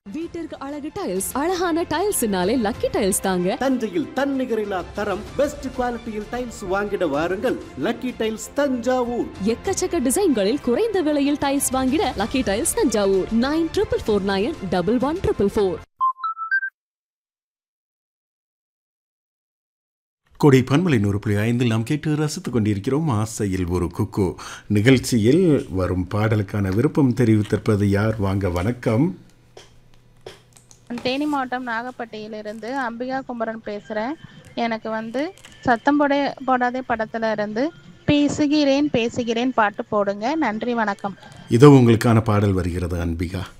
வீட்டிற்கு அழகு டைல்ஸ் அழகான டைல்ஸ்னாலே லக்கி டைல்ஸ் தாங்க தஞ்சையில் தன்னிகரில்லா தரம் பெஸ்ட் குவாலிட்டியில் டைல்ஸ் வாங்கிட வாருங்கள் லக்கி டைல்ஸ் தஞ்சாவூர் எக்கச்சக்க டிசைன்களில் குறைந்த விலையில் டைல்ஸ் வாங்கிட lucky tiles Thanjavur nine triple four nine double one triple four கொடை பன்மலை நூறு புள்ளி ஐந்தில் நாம் கேட்டு ரசித்துக் கொண்டிருக்கிறோம் ஆசையில் ஒரு குக்கு நிகழ்ச்சியில் வரும் பாடலுக்கான விருப்பம் தெரிவித்திருப்பது யார் வாங்க வணக்கம் தேனி மாவட்டம் நாகப்பட்டியிலிருந்து அம்பிகா குமரன் பேசுகிறேன் எனக்கு வந்து சத்தம் போட போடாதே படத்துல இருந்து பேசுகிறேன் பேசுகிறேன் பாட்டு போடுங்க நன்றி வணக்கம் இதோ உங்களுக்கான பாடல் வருகிறது அன்பிகா